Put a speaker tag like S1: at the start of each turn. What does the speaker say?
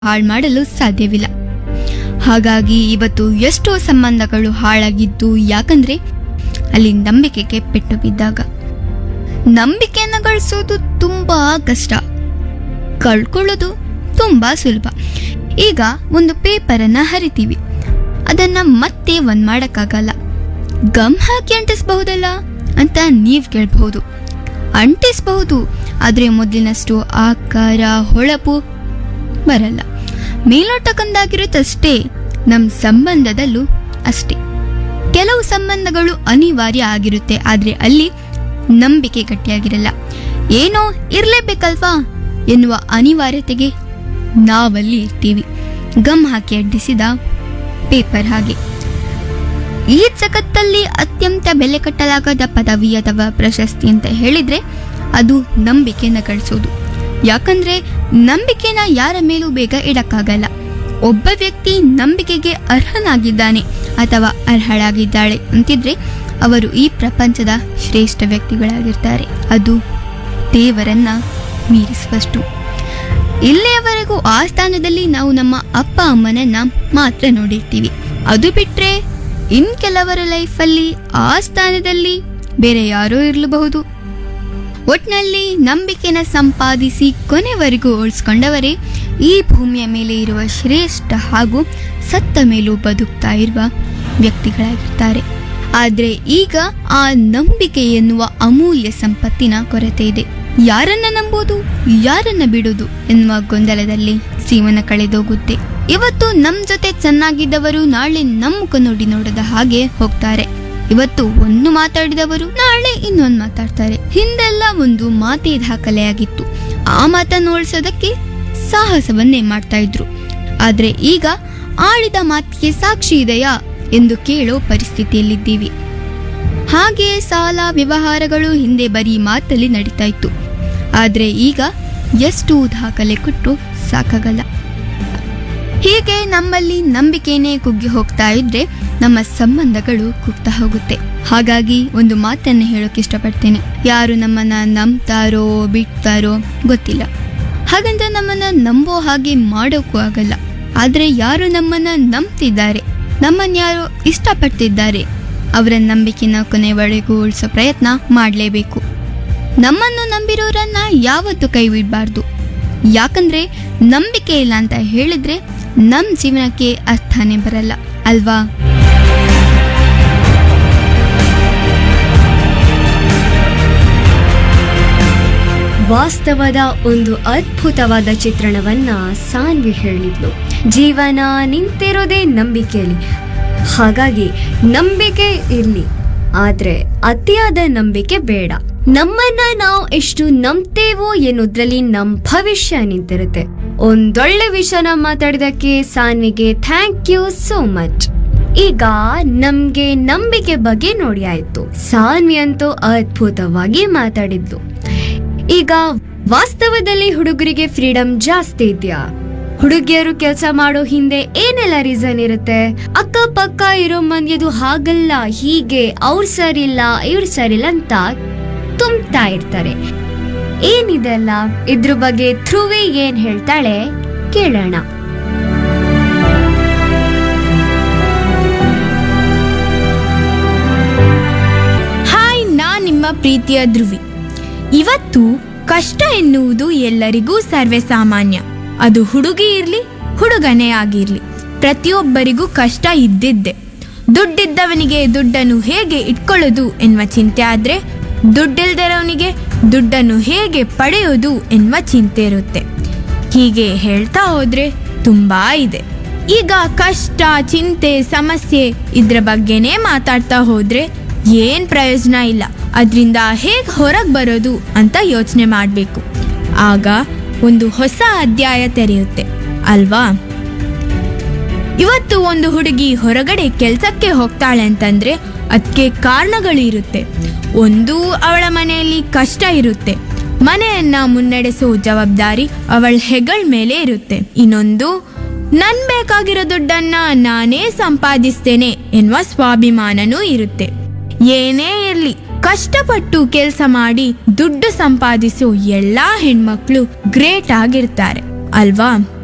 S1: ಹಾಳು ಮಾಡಲು ಸಾಧ್ಯವಿಲ್ಲ ಹಾಗಾಗಿ ಇವತ್ತು ಎಷ್ಟೋ ಸಂಬಂಧಗಳು ಹಾಳಾಗಿದ್ದು ಯಾಕಂದ್ರೆ ಅಲ್ಲಿ ನಂಬಿಕೆಗೆ ಪೆಟ್ಟು ಬಿದ್ದಾಗ ನಂಬಿಕೆಯನ್ನು ಗಳಿಸೋದು ತುಂಬಾ ಕಷ್ಟ ಕಳ್ಕೊಳ್ಳೋದು ತುಂಬಾ ಸುಲಭ ಈಗ ಒಂದು ಪೇಪರನ್ನ ಹರಿತೀವಿ ಅದನ್ನ ಮತ್ತೆ ಒಂದ್ ಮಾಡಕ್ಕಾಗಲ್ಲ ಗಮ್ ಹಾಕಿ ಅಂಟಿಸಬಹುದಲ್ಲ ಅಂತ ನೀವ್ ಕೇಳಬಹುದು ಅಂಟಿಸಬಹುದು ಆದ್ರೆ ಮೊದಲಿನಷ್ಟು ಆಕಾರ ಹೊಳಪು ಬರಲ್ಲ ಮೇಲೋಟಕ್ಕೊಂದಾಗಿರುತ್ತಷ್ಟೇ ನಮ್ ಸಂಬಂಧದಲ್ಲೂ ಅಷ್ಟೇ ಕೆಲವು ಸಂಬಂಧಗಳು ಅನಿವಾರ್ಯ ಆಗಿರುತ್ತೆ ಆದ್ರೆ ಅಲ್ಲಿ ನಂಬಿಕೆ ಗಟ್ಟಿಯಾಗಿರಲ್ಲ ಏನೋ ಇರ್ಲೇಬೇಕಲ್ವಾ ಎನ್ನುವ ಅನಿವಾರ್ಯತೆಗೆ ನಾವಲ್ಲಿ ಇರ್ತೀವಿ ಗಮ್ ಹಾಕಿ ಅಡ್ಡಿಸಿದ ಪೇಪರ್ ಹಾಗೆ ಈ ಜಗತ್ತಲ್ಲಿ ಅತ್ಯಂತ ಬೆಲೆ ಕಟ್ಟಲಾಗದ ಪದವಿ ಅಥವಾ ಪ್ರಶಸ್ತಿ ಅಂತ ಹೇಳಿದ್ರೆ ಅದು ನಂಬಿಕೆನ ಗಳಿಸೋದು ಯಾಕಂದ್ರೆ ನಂಬಿಕೆನ ಯಾರ ಮೇಲೂ ಬೇಗ ಇಡಕ್ಕಾಗಲ್ಲ ಒಬ್ಬ ವ್ಯಕ್ತಿ ನಂಬಿಕೆಗೆ ಅರ್ಹನಾಗಿದ್ದಾನೆ ಅಥವಾ ಅರ್ಹಳಾಗಿದ್ದಾಳೆ ಅಂತಿದ್ರೆ ಅವರು ಈ ಪ್ರಪಂಚದ ಶ್ರೇಷ್ಠ ವ್ಯಕ್ತಿಗಳಾಗಿರ್ತಾರೆ ಅದು ದೇವರನ್ನ ಮೀರಿಸುವಷ್ಟು ಇಲ್ಲಿಯವರೆಗೂ ಆ ಸ್ಥಾನದಲ್ಲಿ ನಾವು ನಮ್ಮ ಅಪ್ಪ ಅಮ್ಮನನ್ನ ಮಾತ್ರ ನೋಡಿರ್ತೀವಿ ಅದು ಬಿಟ್ರೆ ಇನ್ ಕೆಲವರ ಲೈಫಲ್ಲಿ ಆ ಸ್ಥಾನದಲ್ಲಿ ಬೇರೆ ಯಾರೋ ಇರಲಬಹುದು ಒಟ್ನಲ್ಲಿ ನಂಬಿಕೆನ ಸಂಪಾದಿಸಿ ಕೊನೆವರೆಗೂ ಉಳಿಸ್ಕೊಂಡವರೇ ಈ ಭೂಮಿಯ ಮೇಲೆ ಇರುವ ಶ್ರೇಷ್ಠ ಹಾಗೂ ಸತ್ತ ಮೇಲೂ ಬದುಕ್ತಾ ಇರುವ ವ್ಯಕ್ತಿಗಳಾಗಿರ್ತಾರೆ ಆದ್ರೆ ಈಗ ಆ ನಂಬಿಕೆ ಎನ್ನುವ ಅಮೂಲ್ಯ ಸಂಪತ್ತಿನ ಕೊರತೆ ಇದೆ ಯಾರನ್ನ ನಂಬೋದು ಯಾರನ್ನ ಬಿಡೋದು ಎನ್ನುವ ಗೊಂದಲದಲ್ಲಿ ಜೀವನ ಕಳೆದೋಗುತ್ತೆ ಇವತ್ತು ನಮ್ ಜೊತೆ ಚೆನ್ನಾಗಿದ್ದವರು ನಾಳೆ ನಮ್ಮ ಮುಖ ನೋಡಿ ನೋಡದ ಹಾಗೆ ಹೋಗ್ತಾರೆ ಇವತ್ತು ಒಂದು ಮಾತಾಡಿದವರು ನಾಳೆ ಇನ್ನೊಂದು ಮಾತಾಡ್ತಾರೆ ಹಿಂದೆಲ್ಲ ಒಂದು ಮಾತೇ ದಾಖಲೆಯಾಗಿತ್ತು ಆ ಮಾತನ್ನು ಉಳಿಸೋದಕ್ಕೆ ಸಾಹಸವನ್ನೇ ಮಾಡ್ತಾ ಇದ್ರು ಆದ್ರೆ ಈಗ ಆಡಿದ ಮಾತಿಗೆ ಸಾಕ್ಷಿ ಇದೆಯಾ ಎಂದು ಕೇಳೋ ಪರಿಸ್ಥಿತಿಯಲ್ಲಿದ್ದೀವಿ ಹಾಗೆ ಸಾಲ ವ್ಯವಹಾರಗಳು ಹಿಂದೆ ಬರೀ ಮಾತಲ್ಲಿ ನಡೀತಾ ಇತ್ತು ಆದ್ರೆ ಈಗ ಎಷ್ಟು ದಾಖಲೆ ಕೊಟ್ಟು ಸಾಕಾಗಲ್ಲ ಹೀಗೆ ನಮ್ಮಲ್ಲಿ ನಂಬಿಕೆನೇ ಕುಗ್ಗಿ ಹೋಗ್ತಾ ಇದ್ರೆ ನಮ್ಮ ಸಂಬಂಧಗಳು ಕುಗ್ತಾ ಹೋಗುತ್ತೆ ಹಾಗಾಗಿ ಒಂದು ಮಾತನ್ನು ಹೇಳೋಕೆ ಇಷ್ಟಪಡ್ತೇನೆ ಯಾರು ನಮ್ಮನ್ನ ನಂಬ್ತಾರೋ ಬಿಡ್ತಾರೋ ಗೊತ್ತಿಲ್ಲ ಹಾಗಂತ ನಮ್ಮನ್ನ ನಂಬೋ ಹಾಗೆ ಮಾಡೋಕ್ಕೂ ಆಗಲ್ಲ ಆದ್ರೆ ಯಾರು ನಮ್ಮನ್ನ ನಂಬ್ತಿದ್ದಾರೆ ನಮ್ಮನ್ನ ಯಾರು ಇಷ್ಟಪಡ್ತಿದ್ದಾರೆ ಅವರ ನಂಬಿಕೆನ ಕೊನೆವರೆಗೂ ಉಳಿಸೋ ಪ್ರಯತ್ನ ಮಾಡಲೇಬೇಕು ನಮ್ಮನ್ನು ನಂಬಿರೋರನ್ನ ಯಾವತ್ತೂ ಕೈ ಬಿಡಬಾರ್ದು ಯಾಕಂದ್ರೆ ನಂಬಿಕೆ ಇಲ್ಲ ಅಂತ ಹೇಳಿದ್ರೆ ನಮ್ ಜೀವನಕ್ಕೆ ಅರ್ಥನೇ ಬರಲ್ಲ ಅಲ್ವಾ
S2: ವಾಸ್ತವದ ಒಂದು ಅದ್ಭುತವಾದ ಚಿತ್ರಣವನ್ನ ಸಾನ್ವಿ ಹೇಳಿದ್ಲು ಜೀವನ ನಿಂತಿರೋದೇ ನಂಬಿಕೆಯಲ್ಲಿ ಹಾಗಾಗಿ ನಂಬಿಕೆ ಇರ್ಲಿ ಆದ್ರೆ ಅತಿಯಾದ ನಂಬಿಕೆ ಬೇಡ ನಮ್ಮನ್ನ ನಾವು ಎಷ್ಟು ನಂಬ್ತೇವೋ ಎನ್ನುವುದ್ರಲ್ಲಿ ನಮ್ ಭವಿಷ್ಯ ನಿಂತಿರುತ್ತೆ ಒಂದೊಳ್ಳೆ ವಿಷಯನ ಮಾತಾಡಿದಕ್ಕೆ ಸಾನ್ವಿಗೆ ಥ್ಯಾಂಕ್ ಯು ಸೋ ಮಚ್ ಈಗ ನಮ್ಗೆ ನಂಬಿಕೆ ಬಗ್ಗೆ ನೋಡಿ ಆಯ್ತು ಸಾನ್ವಿ ಅಂತೂ ಅದ್ಭುತವಾಗಿ ಮಾತಾಡಿದ್ಲು ಈಗ ವಾಸ್ತವದಲ್ಲಿ ಹುಡುಗರಿಗೆ ಫ್ರೀಡಮ್ ಜಾಸ್ತಿ ಇದೆಯಾ ಹುಡುಗಿಯರು ಕೆಲಸ ಮಾಡೋ ಹಿಂದೆ ಏನೆಲ್ಲ ರೀಸನ್ ಇರುತ್ತೆ ಅಕ್ಕಪಕ್ಕ ಇರೋ ಮಂದಿದು ಹಾಗಲ್ಲ ಹೀಗೆ ಅವ್ರು ಸರಿಲ್ಲ ಇವ್ರು ಸರಿಲ್ಲ ಅಂತ ತುಂಬ್ತಾ ಇರ್ತಾರೆ ಏನಿದೆಲ್ಲ ಇದ್ರ ಬಗ್ಗೆ ಧ್ರುವಿ ಏನ್ ಹೇಳ್ತಾಳೆ ಕೇಳೋಣ
S3: ಹಾಯ್ ನಾನ್ ನಿಮ್ಮ ಪ್ರೀತಿಯ ಧ್ರುವಿ ಇವತ್ತು ಕಷ್ಟ ಎನ್ನುವುದು ಎಲ್ಲರಿಗೂ ಸರ್ವೇ ಸಾಮಾನ್ಯ ಅದು ಹುಡುಗಿ ಇರ್ಲಿ ಹುಡುಗನೇ ಆಗಿರ್ಲಿ ಪ್ರತಿಯೊಬ್ಬರಿಗೂ ಕಷ್ಟ ಇದ್ದಿದ್ದೆ ದುಡ್ಡಿದ್ದವನಿಗೆ ದುಡ್ಡನ್ನು ಹೇಗೆ ಇಟ್ಕೊಳ್ಳೋದು ಎನ್ನುವ ಚಿಂತೆ ಆದ್ರೆ ದುಡ್ಡಿಲ್ದಿರೋನಿಗೆ ದುಡ್ಡನ್ನು ಹೇಗೆ ಪಡೆಯೋದು ಎನ್ನುವ ಚಿಂತೆ ಇರುತ್ತೆ ಹೀಗೆ ಹೇಳ್ತಾ ಹೋದ್ರೆ ತುಂಬಾ ಇದೆ ಈಗ ಕಷ್ಟ ಚಿಂತೆ ಸಮಸ್ಯೆ ಇದ್ರ ಬಗ್ಗೆನೇ ಮಾತಾಡ್ತಾ ಹೋದ್ರೆ ಏನ್ ಪ್ರಯೋಜನ ಇಲ್ಲ ಅದರಿಂದ ಹೇಗೆ ಹೊರಗೆ ಬರೋದು ಅಂತ ಯೋಚನೆ ಮಾಡಬೇಕು ಆಗ ಒಂದು ಹೊಸ ಅಧ್ಯಾಯ ತೆರೆಯುತ್ತೆ ಅಲ್ವಾ ಇವತ್ತು ಒಂದು ಹುಡುಗಿ ಹೊರಗಡೆ ಕೆಲ್ಸಕ್ಕೆ ಹೋಗ್ತಾಳೆ ಅಂತಂದ್ರೆ ಅದಕ್ಕೆ ಕಾರಣಗಳು ಇರುತ್ತೆ ಒಂದು ಅವಳ ಮನೆಯಲ್ಲಿ ಕಷ್ಟ ಇರುತ್ತೆ ಮನೆಯನ್ನ ಮುನ್ನಡೆಸೋ ಜವಾಬ್ದಾರಿ ಅವಳ ಹೆಗಳ ಮೇಲೆ ಇರುತ್ತೆ ಇನ್ನೊಂದು ನನ್ ಬೇಕಾಗಿರೋ ದುಡ್ಡನ್ನ ನಾನೇ ಸಂಪಾದಿಸ್ತೇನೆ ಎನ್ನುವ ಸ್ವಾಭಿಮಾನನೂ ಇರುತ್ತೆ ಏನೇ ಇರ್ಲಿ ಕಷ್ಟಪಟ್ಟು ಕೆಲಸ ಮಾಡಿ ದುಡ್ಡು ಸಂಪಾದಿಸೋ ಎಲ್ಲಾ ಹೆಣ್ಮಕ್ಳು ಗ್ರೇಟ್ ಆಗಿರ್ತಾರೆ ಅಲ್ವಾ